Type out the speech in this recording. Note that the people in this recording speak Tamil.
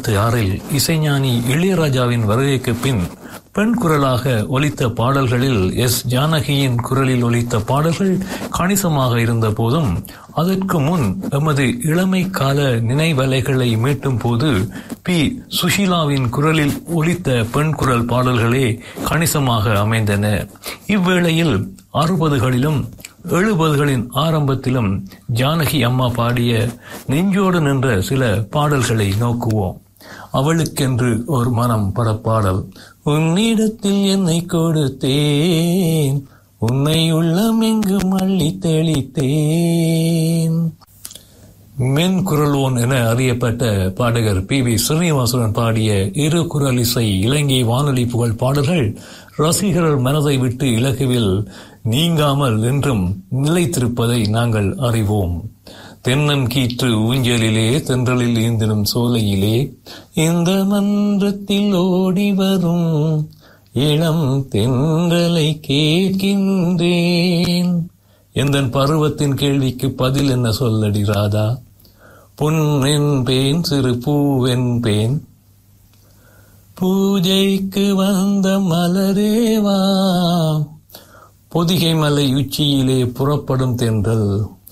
எண்பத்தி ஆறில் இசைஞானி இளையராஜாவின் வருகைக்கு பின் பெண் குரலாக ஒலித்த பாடல்களில் எஸ் ஜானகியின் குரலில் ஒலித்த பாடல்கள் கணிசமாக இருந்த போதும் அதற்கு முன் எமது இளமை கால நினைவலைகளை மீட்டும் போது பி சுஷீலாவின் குரலில் ஒலித்த பெண் குரல் பாடல்களே கணிசமாக அமைந்தன இவ்வேளையில் அறுபதுகளிலும் எழுபதுகளின் ஆரம்பத்திலும் ஜானகி அம்மா பாடிய நெஞ்சோடு நின்ற சில பாடல்களை நோக்குவோம் அவளுக்கென்று ஒரு மனம் படப்பாடல் உன்னிடத்தில் என்னை கொடுத்தேன் உன்னை உள்ளம் எங்கு மள்ளி தெளித்தேன் மென் குரலோன் என அறியப்பட்ட பாடகர் பி வி ஸ்ரீனிவாசன் பாடிய இரு குரல் இசை இலங்கை வானொலி புகழ் பாடல்கள் ரசிகர்கள் மனதை விட்டு இலகுவில் நீங்காமல் என்றும் நிலைத்திருப்பதை நாங்கள் அறிவோம் தென்னன் கீற்று ஊஞ்சலிலே தென்றலில் ஈந்திடும் சோலையிலே இந்த மன்றத்தில் ஓடி வரும் இளம் தென்றலை கேட்கின்றேன் எந்தன் பருவத்தின் கேள்விக்கு பதில் என்ன சொல்லடி ராதா பொன் என்பேன் சிறு பூவென்பேன் பூஜைக்கு வந்த மலரேவா பொதிகை மலை உச்சியிலே புறப்படும் தென்றல்